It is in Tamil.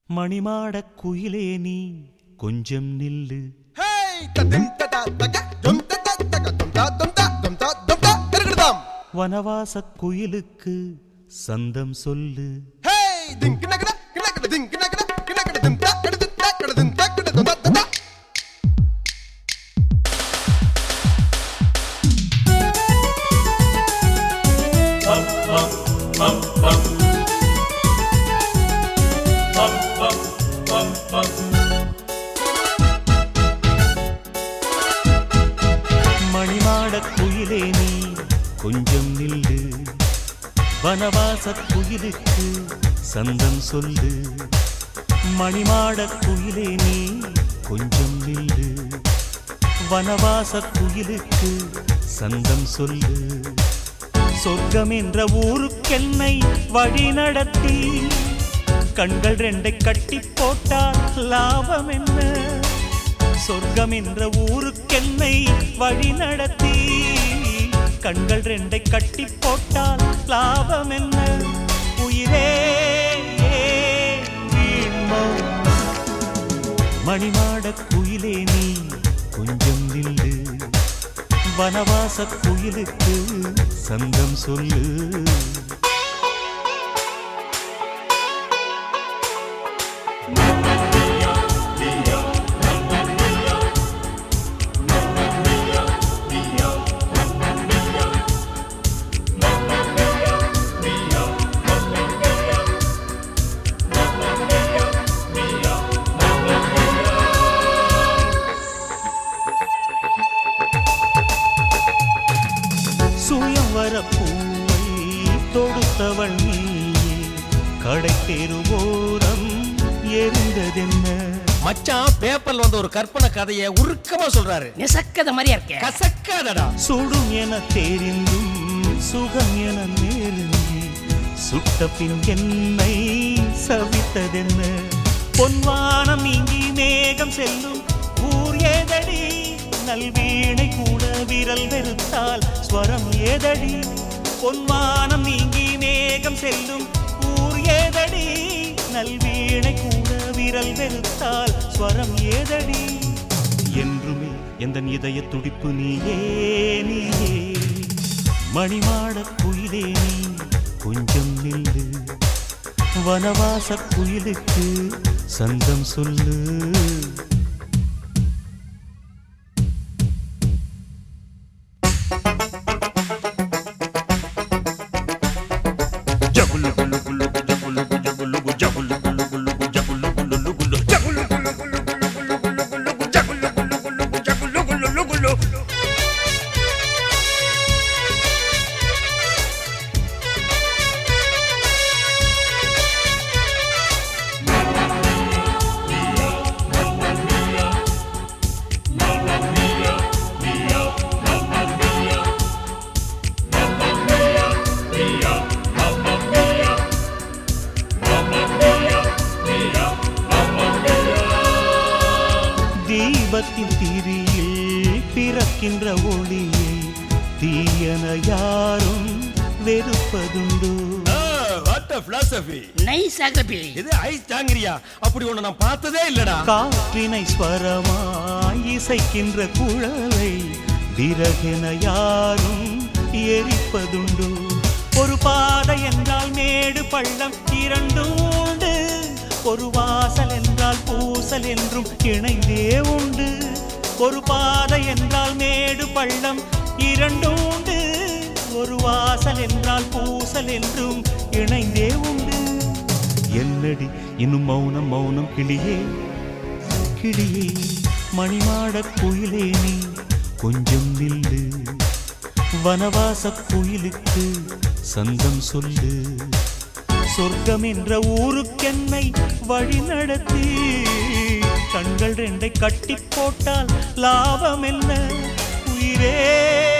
மணிமாடக் குயிலே நீ கொஞ்சம் நில்லு Hey! Ta-dim, ta-ta, ta-ka, dum, ta-ta, ta-ka, dum, ta, dum, ta, dum, ta, dum, ta, திருகிடுதாம். வனவாசக் குயிலுக்கு சந்தம் சொல்லு Hey! திங், கிணக்கிட, கிணக்கிட, திங், கிணக்கிட, கிணக்கிட, திம், தா, கிட, திம், தா, கிட, திம், தா, கிட, தும், தா, தா, தா. மணிமாடக் குயிலே நீ கொஞ்சம் நில்லு வனவாசக் குயிலுக்கு சந்தம் சொல்லு மணிமாடக் குயிலே நீ கொஞ்சம் நில்லு வனவாசக் குயிலுக்கு சந்தம் சொல்லு சொர்க்கம் என்ற ஊருக்கென்னை வழி நடத்தி கண்கள் ரெண்டை கட்டி போட்டால் லாபம் என்ன சொர்க்கம் என்ற ஊருக்கென்னை வழி நடத்தி கண்கள் ரெண்டை கட்டி போட்டால் லாபம் என்ன உயிரே வீண்மோ மணிமாடக் குயிலே நீ கொஞ்சம் நில்லு வனவாசக் குயிலுக்கு சந்தம் சொல்லு சுயவர பூவை தொடுத்தவள் நீயே கடை தெருவோரம் எரிந்ததென்ன மச்சான் பேப்பர்ல வந்த ஒரு கற்பனை கதையை உருக்கமா சொல்றாரு நெசக்கத மாதிரியா இருக்க கசக்காதடா சுடும் என தெரிந்தும் சுகம் என நெருங்கி சுட்ட பின் என்னை சவித்ததென்ன பொன்வானம் நீங்கி மேகம் செல்லும் ஊர் ஏதடி நல்வீணை கூட விரல் வெறுத்தால் ஸ்வரம் ஏதடி பொன்வானம் நீங்கி மேகம் செல்லும் ஊர் ஏதடி நல்வீணை கூட விரல் வெறுத்தால் ஸ்வரம் ஏதடி என்றுமே எந்த இதய துடிப்பு நீயே நீயே மணிமாடக் குயிலே நீ கொஞ்சம் நில்லு வனவாசக் குயிலுக்கு சந்தம் சொல்லு தீபத்தின் திரியில் பிறக்கின்ற ஒளியை தீயன யாரும் வெறுப்பதுண்டு வாட் a philosophy நைஸ் ஆகபி இது ஐஸ் தாங்கிரியா அப்படி ஒண்ணு நான் பார்த்ததே இல்லடா காற்றினை ஸ்வரமாய் இசைக்கின்ற குழலை விறகென யாரும் எரிப்பதுண்டு ஒரு பாதை என்றால் மேடு பள்ளம் இரண்டும் உண்டு ஒரு வாசல் என்றால் பூசல் என்றும் இணைந்தே உண்டு ஒரு பாதை என்றால் மேடு பள்ளம் இரண்டும் உண்டு ஒரு வாசல் என்றால் பூசல் என்றும் இணைந்தே உண்டு என்னடி இன்னும் மௌனம் மௌனம் கிளியே கிளியே மணிமாடக் குயிலே நீ கொஞ்சம் நில்லு வனவாசக் குயிலுக்கு சந்தம் சொல்லு சொர்க்கம் என்ற ஊருக்கென்னை வழி நடத்தி கண்கள் ரெண்டை கட்டி போட்டால் லாபம் என்ன உயிரே